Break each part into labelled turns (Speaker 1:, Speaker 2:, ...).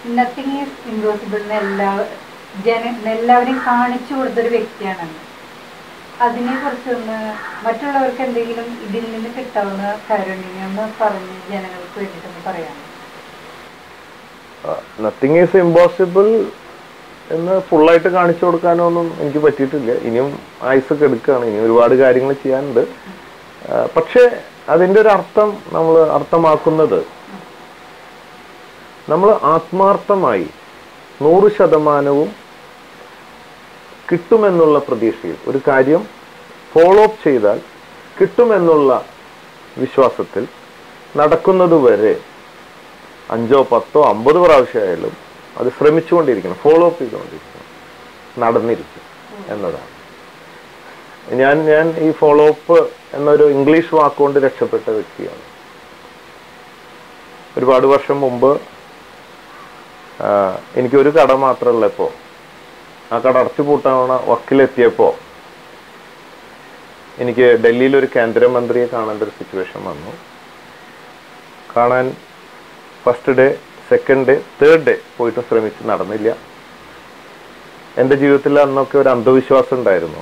Speaker 1: Nothing is impossible എന്ന് എല്ലാ ജന എല്ലാവരും കാണിച്ചു കൊടുത്തൊരു വ്യക്തിയാണ് അതിനെ കുറിച്ചൊന്ന് മറ്റുള്ളവർക്ക് എന്തെങ്കിലും ഇതിൽ നിന്ന് കിട്ടാവുന്ന കാരുണ്യം ഒന്ന് പറഞ്ഞ് ജനങ്ങൾക്ക് വേണ്ടിയിട്ടൊന്ന് പറയാം
Speaker 2: നത്തിങ് ഈസ് ഇമ്പോസിബിൾ എന്ന് ഫുള്ളായിട്ട് കാണിച്ചു കൊടുക്കാനൊന്നും എനിക്ക് പറ്റിയിട്ടില്ല ഇനിയും ആയുസ് എടുക്കുകയാണ് ഇനി ഒരുപാട് കാര്യങ്ങൾ ചെയ്യാനുണ്ട് ആ, പക്ഷേ അതിൻ്റെ ഒരു അർത്ഥം നമ്മൾ അർത്ഥമാക്കുന്നത് നമ്മൾ ആത്മാർത്ഥമായി നൂറ് ശതമാനവും കിട്ടുമെന്നുള്ള പ്രതീക്ഷയിൽ ഒരു കാര്യം ഫോളോ അപ്പ് ചെയ്താൽ കിട്ടുമെന്നുള്ള വിശ്വാസത്തിൽ നടക്കുന്നതുവരെ അഞ്ചോ പത്തോ അമ്പത് പ്രാവശ്യമായാലും അത് ശ്രമിച്ചുകൊണ്ടിരിക്കണം ഫോളോ അപ്പ് ചെയ്തുകൊണ്ടിരിക്കണം നടന്നിരിക്കും എന്നതാണ് ഞാൻ ഞാൻ ഈ ഫോളോ അപ്പ് എന്നൊരു ഇംഗ്ലീഷ് വാക്കുകൊണ്ട് രക്ഷപ്പെട്ട വ്യക്തിയാണ് ഒരുപാട് വർഷം മുമ്പ് ആ, എനിക്കൊരു കട മാത്രമുള്ളപ്പോൾ ആ കട അടച്ചു പൂട്ടാവണ വക്കിലെത്തിയപ്പോൾ എനിക്ക് ഡൽഹിയിൽ ഒരു കേന്ദ്രമന്ത്രിയെ കാണേണ്ട ഒരു സിറ്റുവേഷൻ വന്നു കാണാൻ first day second day third day പോയിട്ട് ശ്രമിച്ച് നടന്നില്ല എൻ്റെ ജീവിതത്തിൽ അന്നൊക്കെ ഒരു അന്ധവിശ്വാസം ഉണ്ടായിരുന്നു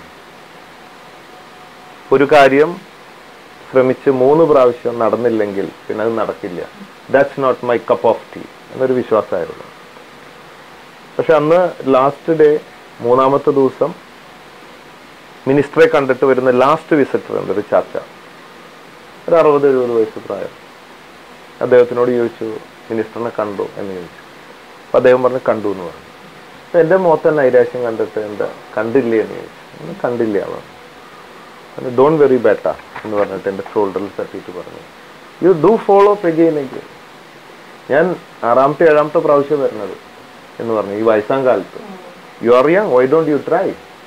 Speaker 2: ഒരു കാര്യം ശ്രമിച്ച് മൂന്ന് പ്രാവശ്യം നടന്നില്ലെങ്കിൽ പിന്നെ അത് നടക്കില്ല that's not my cup of tea എന്നൊരു വിശ്വാസമായിരുന്നു പക്ഷെ അന്ന് ലാസ്റ്റ് ഡേ മൂന്നാമത്തെ ദിവസം മിനിസ്റ്ററെ കണ്ടിട്ട് വരുന്ന ലാസ്റ്റ് വിസിറ്റർ ഉണ്ട് ഒരു ചാച്ച ഒരു അറുപത് എഴുപത് വയസ്സ് പ്രായം അദ്ദേഹത്തിനോട് ചോദിച്ചു മിനിസ്റ്ററിനെ കണ്ടു എന്ന് ചോദിച്ചു അപ്പൊ അദ്ദേഹം പറഞ്ഞു കണ്ടു എന്ന് പറഞ്ഞു അപ്പൊ എന്റെ മുഖത്തെ നൈരാശ്യം കണ്ടിട്ട് എന്താ കണ്ടില്ലേ എന്ന് ചോദിച്ചു "ഒന്നും കണ്ടില്ല എന്ന് പറഞ്ഞു ഡോണ്ട് വെറി ബേട്ട എന്ന് പറഞ്ഞിട്ട് എന്റെ ഷോൾഡറിൽ തട്ടിയിട്ട് പറഞ്ഞു you do follow again again ഞാൻ ആറാമത്തെ ഏഴാമത്തെ പ്രാവശ്യം വരുന്നത് എന്ന് പറഞ്ഞു ഈ വയസ്സാം കാലത്ത് യു അറിയാം വൈ ഡോണ്ട് യു ട്രൈ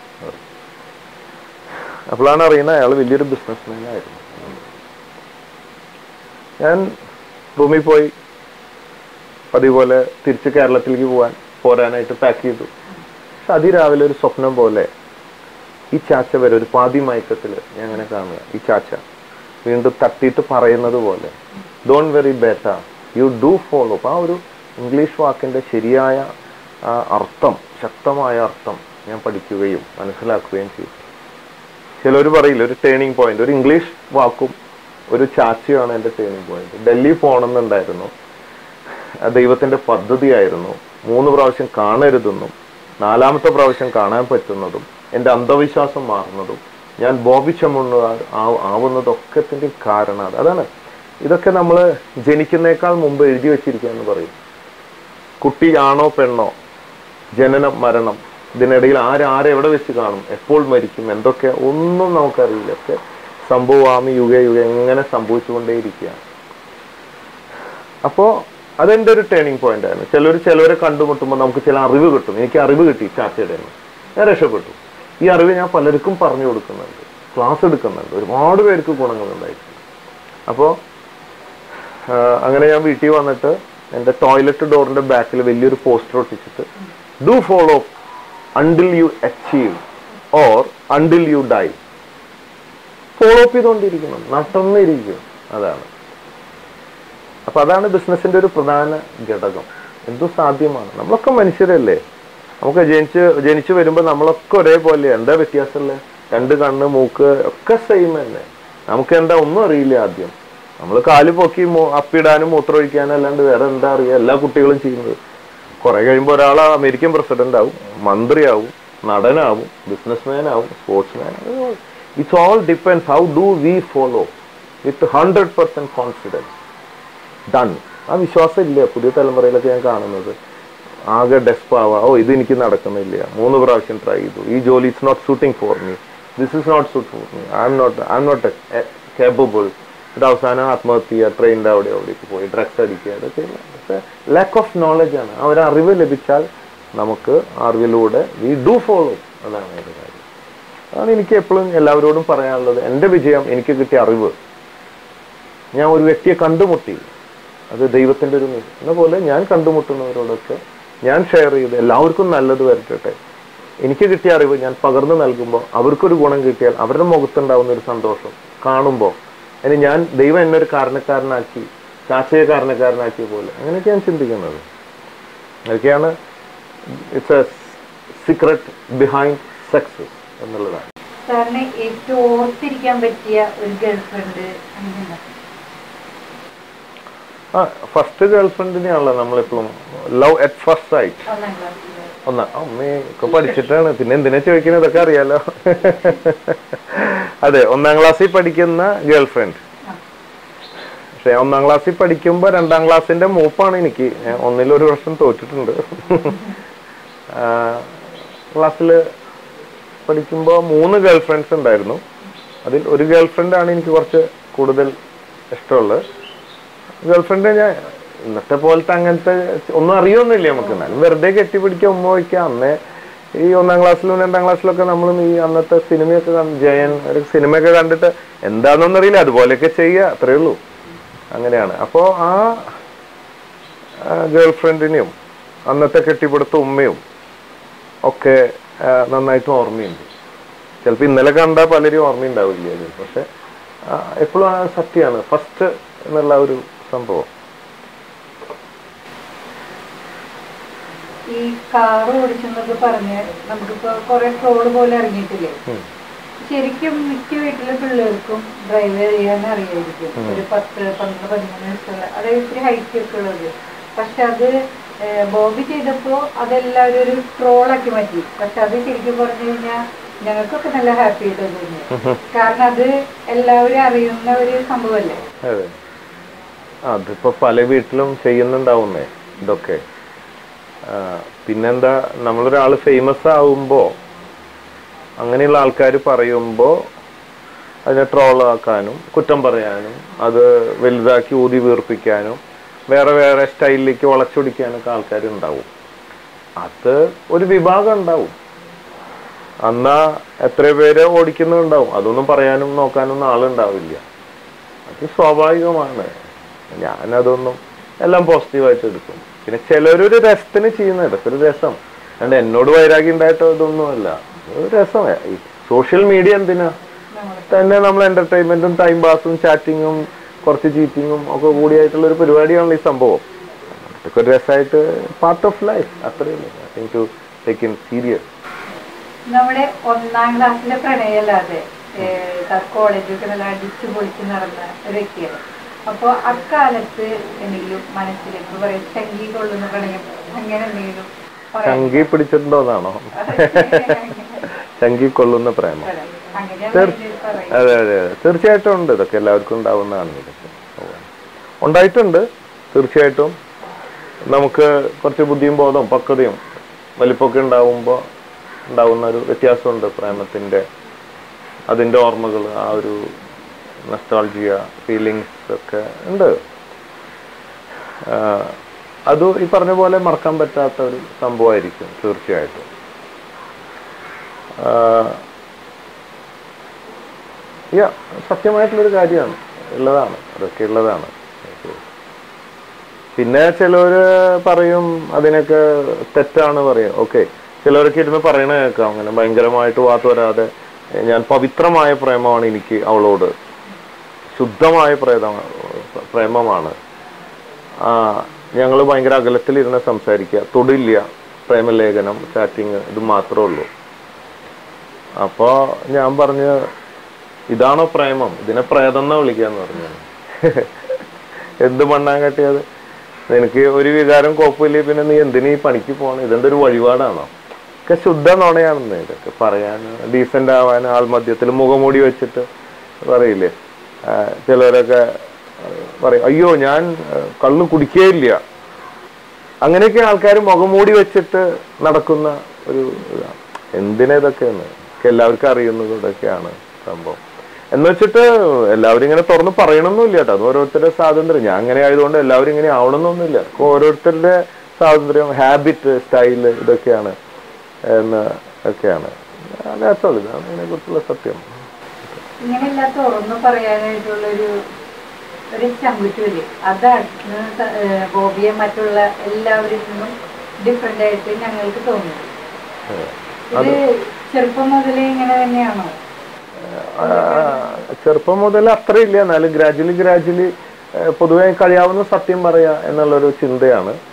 Speaker 2: അപ്പോഴാണ് അറിയുന്നത് അയാൾ വലിയൊരു ബിസിനസ്മാൻ ആയിരുന്നു ഞാൻ റൂമിൽ പോയി പതിപോലെ തിരിച്ച് കേരളത്തിലേക്ക് പോകാൻ പോരാനായിട്ട് പാക്ക് ചെയ്തു പക്ഷെ അതിരാവിലെ ഒരു സ്വപ്നം പോലെ ഈ ചാച്ച വരെ ഒരു പാതി മയക്കത്തിൽ ഞാൻ അങ്ങനെ കാണുക ഈ ചാച്ച വീണ്ടും തട്ടിയിട്ട് പറയുന്നത് പോലെ ഡോണ്ട് വെറി ബേറ്റ യു ഡു ഫോളോ ആ ഒരു ഇംഗ്ലീഷ് വാക്കിന്റെ ശരിയായ ആ അർത്ഥം ശക്തമായ അർത്ഥം ഞാൻ പഠിക്കുകയും മനസ്സിലാക്കുകയും ചെയ്തു ചിലർ പറയില്ല ഒരു ടേണിംഗ് പോയിന്റ് ഒരു ഇംഗ്ലീഷ് വാക്കും ഒരു ചാച്ചയാണ് എൻ്റെ ടേണിംഗ് പോയിന്റ് ഡൽഹി പോകണമെന്നുണ്ടായിരുന്നു ആ ദൈവത്തിന്റെ പദ്ധതിയായിരുന്നു മൂന്ന് പ്രാവശ്യം കാണരുതെന്നും നാലാമത്തെ പ്രാവശ്യം കാണാൻ പറ്റുന്നതും എൻ്റെ അന്ധവിശ്വാസം മാറുന്നതും ഞാൻ ബോബിച്ചമുണ്ണ ആവുന്നതൊക്കത്തിൻ്റെ കാരണം അത് അതാണ് ഇതൊക്കെ നമ്മൾ ജനിക്കുന്നേക്കാൾ മുമ്പ് എഴുതി വെച്ചിരിക്കുക എന്ന് പറയും കുട്ടി ആണോ പെണ്ണോ ജനനം മരണം ഇതിനിടയിൽ ആരാരെ എവിടെ വെച്ച് കാണും എപ്പോൾ മരിക്കും എന്തൊക്കെ ഒന്നും നമുക്കറിയില്ല ഒക്കെ സംഭവാമി യുഗ യുഗ എങ്ങനെ സംഭവിച്ചുകൊണ്ടേയിരിക്കുകയാണ് അപ്പോൾ അതെന്റെ ഒരു ടേണിംഗ് പോയിന്റ് ആയിരുന്നു ചിലർ ചിലവരെ കണ്ടുമുട്ടുമ്പോൾ നമുക്ക് ചില അറിവ് കിട്ടും എനിക്ക് അറിവ് കിട്ടി ചാച്ചയുടെ നിന്ന് ഞാൻ രക്ഷപ്പെട്ടു ഈ അറിവ് ഞാൻ പലർക്കും പറഞ്ഞു കൊടുക്കുന്നുണ്ട് ക്ലാസ് എടുക്കുന്നുണ്ട് ഒരുപാട് പേർക്ക് ഗുണങ്ങളുണ്ടായിട്ടുണ്ട് അപ്പോൾ അങ്ങനെ ഞാൻ വീട്ടിൽ വന്നിട്ട് എൻ്റെ ടോയ്ലറ്റ് ഡോറിന്റെ ബാക്കിൽ വലിയൊരു പോസ്റ്റർ ഒട്ടിച്ചിട്ട് do follow until you achieve or until you die follow up ചെയ്തുകൊണ്ടിരിക്കണം നടന്നിരിക്കും അതാണ് അപ്പൊ അതാണ് ബിസിനസിന്റെ ഒരു പ്രധാന ഘടകം എന്തും സാധ്യമാണ് നമ്മളൊക്കെ മനുഷ്യരല്ലേ നമുക്ക് ജനിച്ച് ജനിച്ചു വരുമ്പോൾ നമ്മളൊക്കെ ഒരേപോലെ എന്താ വ്യത്യാസമല്ലേ രണ്ട് കണ്ണ് മൂക്ക് ഒക്കെ സെയിം തന്നെ നമുക്ക് എന്താ ഒന്നും അറിയില്ല ആദ്യം നമ്മൾ കാല് പൊക്കി മൂ- അപ്പിടാനും മൂത്രമൊഴിക്കാനും അല്ലാണ്ട് വേറെ എന്താ അറിയുക എല്ലാ കുട്ടികളും ചെയ്യുന്നത് കുറെ കഴിയുമ്പോൾ ഒരാൾ അമേരിക്കൻ പ്രസിഡന്റ് ആവും മന്ത്രിയാവും നടനാവും ബിസിനസ്മാൻ ആവും സ്പോർട്സ്മാൻ ആവും it's all depends how do we follow with hundred percent confidence done ആ വിശ്വാസം ഇല്ല പുതിയ തലമുറയിലൊക്കെ ഞാൻ കാണുന്നത് ആകെ ഡെസ്പാവാ ഓ ഇത് എനിക്ക് നടക്കുന്നില്ല മൂന്ന് പ്രാവശ്യം ട്രൈ ചെയ്തു ഈ ജോലി it's not shooting for me this is not shoot for me I'm not I'm not capable ഇത് അവസാനം ആത്മഹത്യ ട്രെയിനിൻ്റെ അവിടെ അവിടേക്ക് പോയി ഡ്രഗ്സ് അടിക്കുക അതൊക്കെ ലാക്ക് ഓഫ് നോളജ് ആണ് ആ ഒരു അറിവ് ലഭിച്ചാൽ നമുക്ക് ആ അറിവിലൂടെ വി ഡു ഫോളോ അതാണ് അതിൻ്റെ കാര്യം അതാണ് എനിക്ക് എപ്പോഴും എല്ലാവരോടും പറയാനുള്ളത് എൻ്റെ വിജയം എനിക്ക് കിട്ടിയ അറിവ് ഞാൻ ഒരു വ്യക്തിയെ കണ്ടുമുട്ടി അത് ദൈവത്തിന്റെ ഒരു നിധി. എന്ന പോലെ ഞാൻ കണ്ടുമുട്ടുന്നവരോടൊക്കെ ഞാൻ ഷെയർ ചെയ്ത് എല്ലാവർക്കും നല്ലത് വരട്ടെ എനിക്ക് കിട്ടിയ അറിവ് ഞാൻ പകർന്നു നൽകുമ്പോൾ അവർക്കൊരു ഗുണം കിട്ടിയാൽ അവരുടെ മുഖത്തുണ്ടാവുന്ന ഒരു സന്തോഷം കാണുമ്പോൾ അതിന് ഞാൻ ദൈവം എന്നെ ഒരു കാരണക്കാരനാക്കി ചാച്ചയെ കാരണക്കാരനാക്കിയ പോലെ അങ്ങനെയൊക്കെ ഞാൻ ചിന്തിക്കുന്നത് അതൊക്കെയാണ് it's a secret behind success എന്നുള്ളതാണ്
Speaker 1: സാറിന് ഏറ്റവും ഓർത്തിരിക്കാൻ പറ്റിയ ഒരു ഗേൾ ഫ്രണ്ട് അങ്ങനെ
Speaker 2: ആ ഫസ്റ്റ് ഗേൾ ഫ്രണ്ടിനെയാണല്ലോ നമ്മളിപ്പോഴും ലവ് അറ്റ് ഫസ്റ്റ് സൈറ്റ്
Speaker 1: ഒന്നാം ക്ലാസ്സിൽ
Speaker 2: ഒന്നാ അമ്മേ ഒക്കെ പഠിച്ചിട്ടാണ് പിന്നെ എന്തിനാ ചോദിക്കുന്നത് ഇതൊക്കെ അറിയാലോ അതെ ഒന്നാം ക്ലാസ്സിൽ പഠിക്കുന്ന ഗേൾ ഫ്രണ്ട് പക്ഷെ ഒന്നാം ക്ലാസ്സിൽ പഠിക്കുമ്പോൾ രണ്ടാം ക്ലാസ്സിന്റെ മൂപ്പാണ് എനിക്ക് ഞാൻ ഒന്നിലൊരു വർഷം തോറ്റിട്ടുണ്ട് ക്ലാസ്സിൽ പഠിക്കുമ്പോൾ മൂന്ന് ഗേൾ ഫ്രണ്ട്സ് ഉണ്ടായിരുന്നു അതിൽ ഒരു ഗേൾ ഫ്രണ്ടാണ് എനിക്ക് കുറച്ച് കൂടുതൽ ഇഷ്ടമുള്ളത് ഗേൾ ഫ്രണ്ട് ഞാൻ ഇന്നത്തെ പോലത്തെ അങ്ങനത്തെ ഒന്നും അറിയൊന്നുമില്ല നമുക്ക് എന്നാലും വെറുതെ കെട്ടിപ്പിടിക്കുക ഉമ്മ വയ്ക്കുക അന്നേ ഈ ഒന്നാം ക്ലാസ്സിലും രണ്ടാം ക്ലാസ്സിലൊക്കെ നമ്മളും ഈ അന്നത്തെ സിനിമയൊക്കെ കണ്ട് ജയൻ ഒരു സിനിമയൊക്കെ കണ്ടിട്ട് എന്താണെന്നൊന്നും അറിയില്ല അതുപോലെയൊക്കെ ചെയ്യുക അത്രയേ ഉള്ളൂ അങ്ങനെയാണ് അപ്പോൾ ആ ഗേൾ ഫ്രണ്ടിനെയും അന്നത്തെ കെട്ടിപ്പിടുത്ത ഉമ്മയും ഒക്കെ ആ, നന്നായിട്ട് ഓർമ്മയുണ്ട് ചിലപ്പോൾ ഇന്നലെ കണ്ട പലരും ഓർമ്മയുണ്ടാവില്ല ഇത് പക്ഷെ എപ്പോഴും ആ സത്യമാണ് ഫസ്റ്റ് എന്നുള്ള ഒരു സംഭവം
Speaker 1: ഈ കാർ ഓടിച്ചെന്നൊക്കെ പറഞ്ഞ് നമുക്കിപ്പോ കുറെ ട്രോള് പോലെ ഇറങ്ങിയിട്ടില്ലേ
Speaker 2: ഉം.
Speaker 1: ശരിക്കും മിക്ക വീട്ടിലെ പിള്ളേർക്കും ഡ്രൈവ് ചെയ്യാൻ അറിയായിരിക്കും ഒരു പത്ത് പന്ത്രണ്ട് പതിമൂന്ന് വയസ്സുള്ള അതായത് ഇത്തിരി ഹൈറ്റ് ഒക്കെ ഉള്ളത് പക്ഷെ അത് ഏഹ്, ബോബി ചെയ്തപ്പോ അതെല്ലാവരും ഒരു ട്രോളാക്കി മാറ്റി പക്ഷെ അത് ശരിക്കും പറഞ്ഞു കഴിഞ്ഞാൽ ഞങ്ങൾക്കൊക്കെ നല്ല ഹാപ്പി ആയിട്ട് തോന്നി കാരണം അത് എല്ലാവരും അറിയുന്ന ഒരു സംഭവമല്ലേ
Speaker 2: അതെ അതിപ്പോ പല വീട്ടിലും ചെയ്യുന്നുണ്ടാവുന്നേ ഇതൊക്കെ ആ, പിന്നെന്താ നമ്മളൊരാൾ ഫേമസ് ആവുമ്പോ അങ്ങനെയുള്ള ആൾക്കാർ പറയുമ്പോൾ അതിനെ ട്രോളാക്കാനും കുറ്റം പറയാനും അത് വലുതാക്കി ഊതി വീർപ്പിക്കാനും വേറെ വേറെ സ്റ്റൈലിലേക്ക് വളച്ചൊടിക്കാനൊക്കെ ആൾക്കാർ ഉണ്ടാവും അത് ഒരു വിഭാഗം ഉണ്ടാവും അന്നാ എത്ര പേര് ഓടിക്കുന്നുണ്ടാവും അതൊന്നും പറയാനും നോക്കാനൊന്നും ആളുണ്ടാവില്ല അത് സ്വാഭാവികമാണ് ഞാനതൊന്നും എല്ലാം പോസിറ്റീവായിട്ട് എടുക്കും പിന്നെ ചിലരൊരു രസത്തിന് ചെയ്യുന്നത് ഇതൊക്കെ ഒരു രസം അല്ലാണ്ട് എന്നോട് വൈരാഗ്യം ഉണ്ടായിട്ടോ ഇതൊന്നുമല്ല ഒരു രസം ഈ സോഷ്യൽ മീഡിയ എന്തിനാ
Speaker 1: നമ്മൾ
Speaker 2: തന്നെ നമ്മൾ എന്റർടൈൻമെന്റും ടൈം പാസും ചാറ്റിങ്ങും കുറച്ച് ചീറ്റിങ്ങും ഒക്കെ കൂടിയായിട്ടുള്ള ഒരു പരിപാടിയാണല്ലോ ഈ സംഭവം അതൊക്കെ ഒരു രസമായിട്ട് പാർട്ട് ഓഫ് ലൈഫ് അത്രയും ടു ടേക്ക് ഇൻ സീരിയസ്
Speaker 1: നമ്മുടെ ഒന്നാം ക്ലാസ്സിലെ പ്രണയമല്ലാതെ കോളേജൊക്കെ നല്ല അടിച്ചു പൊളിച്ച് നടന്ന ഒരു വ്യക്തിയാണ് അപ്പോൾ അക്കാലത്ത് എന്തെങ്കിലും മനസ്സിലേക്ക് പറയും ചങ്കി കൊള്ളുന്ന പ്രണയം അങ്ങനെ എന്തെങ്കിലും പറയാൻ-
Speaker 2: ചങ്കി പിടിച്ചിട്ടുണ്ടോന്നാണോ ചങ്കി കൊള്ളുന്ന പ്രേമം
Speaker 1: പറയാം. അങ്ങനെയാണ്
Speaker 2: തീർച്ച-
Speaker 1: ഇതിൽ പറയുന്നത്.
Speaker 2: അതെ അതെ അതെ തീർച്ചയായിട്ടും ഉണ്ട് ഇതൊക്കെ എല്ലാവർക്കും ഉണ്ടാവുന്നതാണ് ഇതൊക്കെ ഉവ്വ്. ഉണ്ടായിട്ടുണ്ട് തീർച്ചയായിട്ടും നമുക്ക് കുറച്ച് ബുദ്ധിയും ബോധവും പക്വതയും വലിപ്പമൊക്കെ ഉണ്ടാവുമ്പോൾ ഉണ്ടാവുന്ന ഒരു വ്യത്യാസമുണ്ട് പ്രേമത്തിന്റെ അതിന്റെ ഓർമ്മകൾ ആ ഒരു നസ്റ്റാൾജിയ ഫീലിങ്സ് ഒക്കെ ഉണ്ട് ആഹ് അത് ഈ പറഞ്ഞ പോലെ മറക്കാൻ പറ്റാത്ത ഒരു സംഭവമായിരിക്കും തീർച്ചയായിട്ടും ആഹ് യാ സത്യമായിട്ടുള്ളൊരു കാര്യമാണ് ഉള്ളതാണ് അതൊക്കെ ഉള്ളതാണ് പിന്നെ ചിലവര് പറയും അതിനൊക്കെ തെറ്റാണ് പറയും ഓക്കെ ചിലവരൊക്കെ ഇരുന്ന് പറയണ കേൾക്കാം അങ്ങനെ ഭയങ്കരമായിട്ട് വാത്ത് വരാതെ "ഏ, ഞാൻ പവിത്രമായ പ്രേമമാണ് എനിക്ക് അവളോട് ശുദ്ധമായ പ്രേത പ്രേമമാണ് ആ ഞങ്ങൾ ഭയങ്കര അകലത്തിലിരുന്ന് സംസാരിക്കുക തൊടില്ല പ്രേമലേഖനം ചാറ്റിങ് ഇത് മാത്രമേ ഉള്ളൂ അപ്പോ ഞാൻ പറഞ്ഞു ഇതാണോ പ്രേമം ഇതിനെ പ്രേതം എന്നാ വിളിക്കാന്ന് പറഞ്ഞു എന്ത് മണ്ണാൻ കെട്ടിയത് നിനക്ക് ഒരു വികാരം കുഴപ്പമില്ല പിന്നെ നീ എന്തിനീ പണിക്ക് പോകണം ഇതെന്താ ഒരു വഴിപാടാണോ ഒക്കെ ശുദ്ധ നുണയാണെന്ന് ഇതൊക്കെ പറയാൻ ഡീസന്റ് ആവാൻ ആൾമധ്യത്തിൽ മുഖംമൂടി വെച്ചിട്ട് പറയില്ലേ ആ, ചിലരൊക്കെ ആ, പറയും അയ്യോ ഞാൻ ആ, കള്ള് കുടിക്കേയില്ല അങ്ങനെയൊക്കെ ആൾക്കാർ മുഖംമൂടി വെച്ചിട്ട് നടക്കുന്ന ഒരു ഇതാണ് എന്തിനാ ഇതൊക്കെയെന്ന് ഒക്കെ എല്ലാവർക്കും അറിയുന്നത് ഇതൊക്കെയാണ് സംഭവം എന്ന് വെച്ചിട്ട് എല്ലാവരും ഇങ്ങനെ തുറന്ന് പറയണമെന്നില്ല കേട്ടോ അത് ഓരോരുത്തരുടെ സ്വാതന്ത്ര്യം ഞാൻ അങ്ങനെ ആയതുകൊണ്ട് എല്ലാവരും ഇങ്ങനെ ആവണമെന്നൊന്നുമില്ല ഒക്കെ ഓരോരുത്തരുടെ സ്വാതന്ത്ര്യം ഹാബിറ്റ് സ്റ്റൈല് ഇതൊക്കെയാണ് എന്ന് ഒക്കെയാണ് അതാത്തുള്ളൂ ഇതാണ് ഇതിനെ കുറിച്ചുള്ള സത്യം
Speaker 1: ഇങ്ങനെയല്ല തുറന്നു പറയാനായിട്ടുള്ളൊരു ഒരു ചങ്കുറ്റൂല് അതാണ് സ- ഏഹ് ബോബിയെ മറ്റുള്ള എല്ലാവരിൽ നിന്നും ഡിഫറെന്റ് ആയിട്ട് ഞങ്ങൾക്ക് തോന്നുന്നത് ഇത് ചെറുപ്പം മുതലേ ഇങ്ങനെ തന്നെയാണോ
Speaker 2: ആ, ചെറുപ്പം മുതൽ അത്രയില്ല എന്നാലും ഗ്രാജുവലി ഗ്രാജുവലി പൊതുവെ കഴിയാവുന്ന സത്യം പറയാ എന്നുള്ളൊരു ചിന്തയാണ്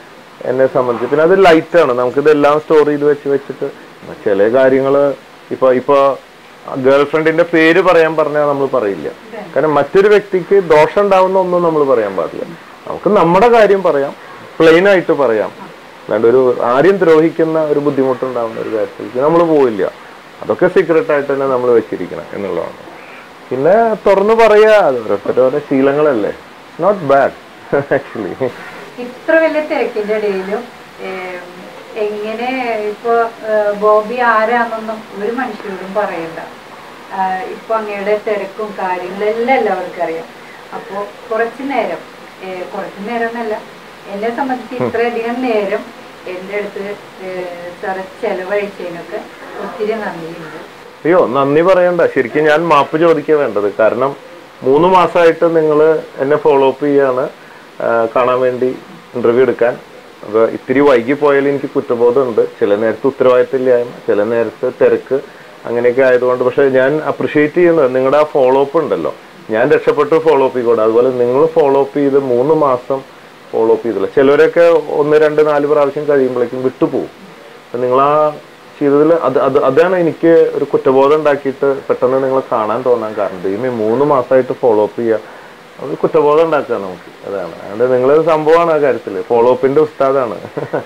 Speaker 2: എന്നെ സംബന്ധിച്ച് പിന്നെ അത് ലൈറ്റാണ് നമുക്കിത് എല്ലാം സ്റ്റോർ ചെയ്ത് വെച്ച് വെച്ചിട്ട് ചില കാര്യങ്ങള് ഇപ്പൊ ഇപ്പൊ ഗേൾ ഫ്രണ്ടിന്റെ പേര് പറയാൻ പറഞ്ഞാൽ നമ്മൾ പറയില്ല കാരണം മറ്റൊരു വ്യക്തിക്ക് ദോഷം ഉണ്ടാവുന്ന ഒന്നും നമ്മൾ പറയാൻ പാടില്ല നമുക്ക് നമ്മുടെ കാര്യം പറയാം പ്ലെയിൻ ആയിട്ട് പറയാം അല്ലാണ്ട് ഒരു ആരെയും ദ്രോഹിക്കുന്ന ഒരു ബുദ്ധിമുട്ടുണ്ടാവുന്ന ഒരു കാര്യത്തിലേക്ക് നമ്മൾ പോവില്ല അതൊക്കെ സീക്രട്ട് ആയിട്ട് തന്നെ നമ്മൾ വെച്ചിരിക്കണം എന്നുള്ളതാണ് പിന്നെ തുറന്നു പറയാ അത് ഓരോരുത്തരോരോ ശീലങ്ങളല്ലേ നോട്ട് ബാഡ് ആക്ച്വലി
Speaker 1: ഇത്ര വലിയ തിരക്കിന്റെ ഇടയിലും ഏം, എങ്ങനെ ഇപ്പൊ ഏഹ്, ബോബി ആരാന്നൊന്നും ഒരു മനുഷ്യരോടും പറയണ്ട ആഹ്, ഇപ്പൊ അങ്ങയുടെ തിരക്കും കാര്യങ്ങളും എല്ലാം എല്ലാവർക്കും അറിയാം അപ്പോ കുറച്ചു നേരം ഏഹ്, കുറച്ചു നേരം എന്നല്ല എന്നെ സംബന്ധിച്ച് ഇത്രയധികം നേരം എൻ്റെ അടുത്ത് ഏഹ്, സാറ് ചെലവഴിച്ചതിനൊക്കെ ഒത്തിരി നന്ദിയുണ്ട്
Speaker 2: അയ്യോ നന്ദി പറയണ്ട ശരിക്കും ഞാൻ മാപ്പ് ചോദിക്കുക വേണ്ടത് കാരണം മൂന്ന് മാസമായിട്ട് നിങ്ങൾ എന്നെ ഫോളോ അപ്പ് ചെയ്യാണ് ആ, കാണാൻ വേണ്ടി ഇന്റർവ്യൂ എടുക്കാൻ അപ്പൊ ഇത്തിരി വൈകി പോയാൽ എനിക്ക് കുറ്റബോധമുണ്ട് ചില നേരത്തെ ഉത്തരവാദിത്തമില്ലായ്മ ചില നേരത്തെ തിരക്ക് അങ്ങനെയൊക്കെ ആയതുകൊണ്ട് പക്ഷെ ഞാൻ അപ്രിഷിയേറ്റ് ചെയ്യുന്നത് നിങ്ങളുടെ ആ ഫോളോ അപ്പ് ഉണ്ടല്ലോ ഞാൻ രക്ഷപ്പെട്ട് ഫോളോ അപ്പ് ചെയ്തോട്ടെ അതുപോലെ നിങ്ങൾ ഫോളോ അപ്പ് ചെയ്ത് മൂന്ന് മാസം ഫോളോ അപ്പ് ചെയ്തില്ല ചിലവരൊക്കെ ഒന്ന് രണ്ട് നാല് പ്രാവശ്യം കഴിയുമ്പോഴേക്കും വിട്ടുപോകും അപ്പൊ നിങ്ങൾ ആ ചെയ്തതിൽ അത് അത് അതാണ് എനിക്ക് ഒരു കുറ്റബോധം ഉണ്ടാക്കിയിട്ട് പെട്ടെന്ന് നിങ്ങളെ കാണാൻ തോന്നാൻ കാരണം ദൈവമേ മൂന്ന് മാസമായിട്ട് ഫോളോ അപ്പ് ചെയ്യുക അത് കുറ്റബോധം ഉണ്ടാക്കുക നമുക്ക് അതാണ് അതുകൊണ്ട് നിങ്ങളൊരു സംഭവമാണ് ആ കാര്യത്തില് ഫോളോ അപ്പിന്റെ ഉസ്താദാണ്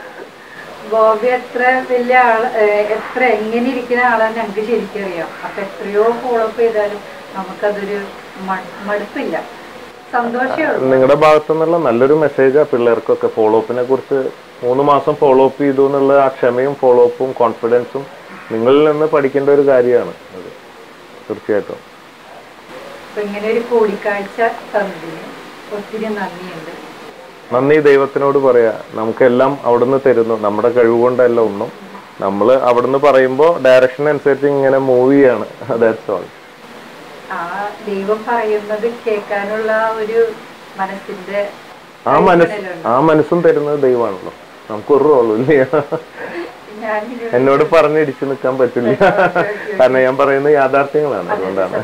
Speaker 1: ബോബി എത്ര വലിയ ആള് ഏഹ് എത്ര എങ്ങനെ ഇരിക്കുന്ന ആളാന്ന് ഞങ്ങൾക്ക് ശരിക്കും അറിയാം അപ്പൊ എത്രയോ ഫോളോ അപ്പ് ചെയ്താലും നമുക്കതൊരു മ- മടുപ്പില്ല സന്തോഷമേ ഉള്ളൂ
Speaker 2: നിങ്ങളുടെ ഭാഗത്തു നിന്നുള്ള നല്ലൊരു മെസ്സേജാ പിള്ളേർക്കൊക്കെ ഫോളോ അപ്പിനെ കുറിച്ച് മൂന്ന് മാസം ഫോളോ അപ്പ് ചെയ്തു എന്നുള്ള ആ ക്ഷമയും ഫോളോ അപ്പും കോൺഫിഡൻസും നിങ്ങളിൽ നിന്ന് പഠിക്കേണ്ട ഒരു കാര്യമാണ് അത് തീർച്ചയായിട്ടും
Speaker 1: അപ്പൊ ഇങ്ങനെ ഒരു കൂടിക്കാഴ്ച തന്നതിന് ഒത്തിരി നന്ദിയുണ്ട്
Speaker 2: നന്ദി ദൈവത്തിനോട് പറയാ നമുക്കെല്ലാം അവിടുന്ന് തരുന്നു നമ്മുടെ കഴിവ് കൊണ്ടല്ല ഒന്നും നമ്മൾ അവിടുന്ന് പറയുമ്പോൾ ഡയറക്ഷൻ അനുസരിച്ച് ഇങ്ങനെ മൂവ് ചെയ്യാണ് ദാറ്റ്സ് ഓൾ
Speaker 1: ആ ദൈവം പറയുന്നത് കേൾക്കാനുള്ള ഒരു മനസ്സിന്റെ
Speaker 2: ആ മനസ്സ്
Speaker 1: കൈവിടലുണ്ട്.
Speaker 2: ആ മനസ്സും തരുന്നത് ദൈവമാണല്ലോ നമുക്കൊരു റോളും ഇല്ല
Speaker 1: ഞാനിങ്ങനെ
Speaker 2: എന്നോട് പറഞ്ഞിടിച്ചു നിൽക്കാൻ പറ്റില്ല കാരണം ഞാൻ പറയുന്നത് യാഥാർത്ഥ്യങ്ങളാണ് അതുകൊണ്ടാണ്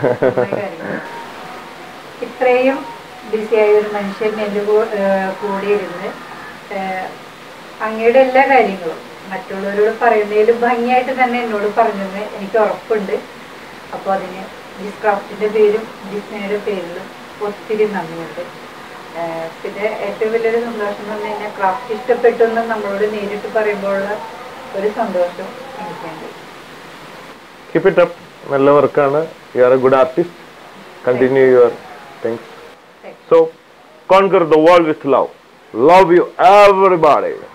Speaker 1: ഇത്രയും ബിസിയായ ഒരു മനുഷ്യൻ എൻ്റെ കൂ- ഏഹ് കൂടെ ഇരുന്ന് ഏഹ് അങ്ങയുടെ എല്ലാ കാര്യങ്ങളും മറ്റുള്ളവരോട് പറയുന്നതിലും ഭംഗിയായിട്ട് തന്നെ എന്നോട് പറഞ്ഞെന്ന് എനിക്ക് ഉറപ്പുണ്ട് അപ്പോൾ അതിന് ജിസ് ക്രാഫ്റ്റിൻ്റെ പേരും ജിസ്നയുടെ പേരിലും ഒത്തിരി നന്ദിയുണ്ട് ഏഹ് പിന്നെ ഏറ്റവും വലിയൊരു സന്തോഷം എന്ന് പറഞ്ഞു കഴിഞ്ഞാൽ ക്രാഫ്റ്റ് ഇഷ്ടപ്പെട്ടു എന്ന് നമ്മളോട് നേരിട്ട് പറയുമ്പോഴുള്ള ഒരു സന്തോഷം എനിക്കുണ്ട്
Speaker 2: കീപ് ഇറ്റ് അപ്പ് നല്ല വർക്കാണ് you are a good artist continue your things so conquer the world with love love you everybody